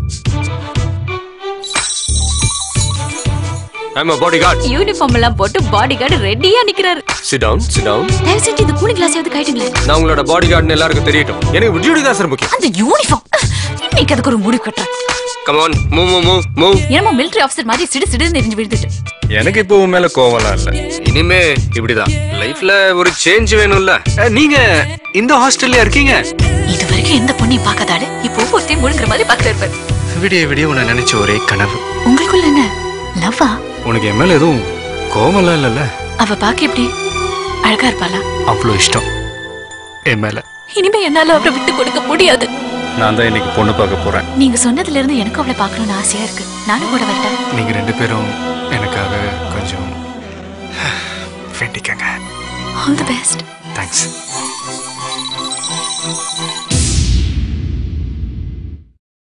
I'm a body guard uniform எல்லாம் போட்டு body guard ரெடியா நிக்கிறாரு சிட் டவுன் சிட் டவுன் தயவு செஞ்சு இந்த கூலிங் கிளாஸாவது கைட்டுங்களேன் நான் உங்களோட பாடி கார்டுன்னு எல்லாருக்கும் தெரியட்டும் எனக்கு விஜயுடி தான் சார் முக்கியம் அந்த யூனிஃபார்ம் இன்னைக்கு அதுக்கு ஒரு முடிவு கட்டுறேன் come on move move move move என்னமோ மிலிட்டரி ஆஃபீஸர் மாதிரி சிடு சிடு நெறிஞ்சு விழுந்துட்டு எனக்கு இப்போ உன் மேல கோவம்லாம் இல்ல இனிமே இப்படிதான் லைஃப்ல ஒரு சேஞ்ச் வேணும்ல அஹ், நீங்க இந்த ஹாஸ்டல்ல இருக்கீங்க இது வரைக்கும் எந்த பொண்ணையும் பார்க்காதாடு இப்போ ஒருத்தையும் முழுங்குற மாதிரி பார்த்துட்டு இருப்பாரு விடிய விடிய உன்னை நினைச்ச ஒரே கனவு உங்களுக்குள்ள என்ன லவ்வா உனக்கு என் மேல எதுவும் கோவம்லாம் இல்லைல்ல அவ பாக்க எப்படி அழகா இருப்பாளா அவ்வளோ இஷ்டம் என் மேல இனிமே என்னால அவரை விட்டு கொடுக்க முடியாது நான் தான் இன்னைக்கு பொண்ணு பார்க்க போறேன் நீங்க சொன்னதுல இருந்து எனக்கும் அவளை பார்க்கணும்னு ஆசையா இருக்கு நானும் கூட வரட்டேன் நீங்க ரெண்டு பேரும் எனக்காக கொஞ்சம் வேண்டிக்கங்க ஆல் தி பெஸ்ட் தேங்க்ஸ்